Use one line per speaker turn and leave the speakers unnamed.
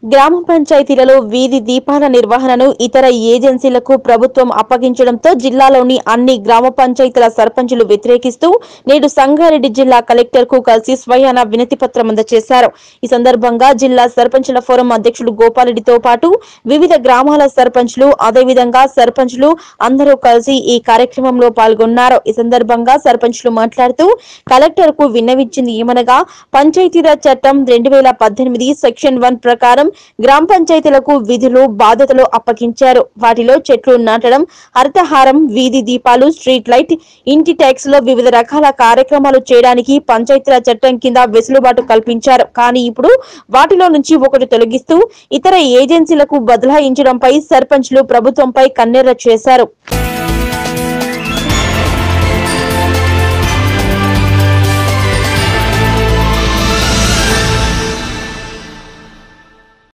గ్రామ పంచాయతీలలో వీధి దీపాల నిర్వహణను ఇతర ఏజెన్సీలకు ప్రభుత్వం అప్పగించడంతో జిల్లాలోని అన్ని గ్రామ పంచాయతీల సర్పంచులు వ్యతిరేకిస్తూ నేడు సంగారెడ్డి జిల్లా కలెక్టర్ కు కలిసి స్వయాన వినతి పత్రం అందజేశారు ఈ సందర్భంగా జిల్లా సర్పంచుల ఫోరం అధ్యక్షులు గోపాలరెడ్డితో పాటు వివిధ గ్రామాల సర్పంచులు అదేవిధంగా సర్పంచులు అందరూ కలిసి ఈ కార్యక్రమంలో పాల్గొన్నారు ఈ సందర్భంగా సర్పంచులు మాట్లాడుతూ కలెక్టర్ కు విన్నవించింది ఏమనగా పంచాయతీరాజ్ చట్టం రెండు వేల పద్దెనిమిది సెక్షన్ వన్ ప్రకారం గ్రామ పంచాయతీలకు విధులు బాధ్యతలు అప్పగించారు వాటిలో చెట్లు నాటడం హరితహారం వీధి దీపాలు స్ట్రీట్ లైట్ ఇంటి ట్యాక్స్ లో వివిధ రకాల కార్యక్రమాలు చేయడానికి పంచాయతీరాజ్ చట్టం కింద వెసులుబాటు కల్పించారు కానీ ఇప్పుడు వాటిలో నుంచి ఒకటి తొలగిస్తూ ఇతర ఏజెన్సీలకు బదలాయించడంపై సర్పంచ్లు ప్రభుత్వంపై కన్నెర్ర చేశారు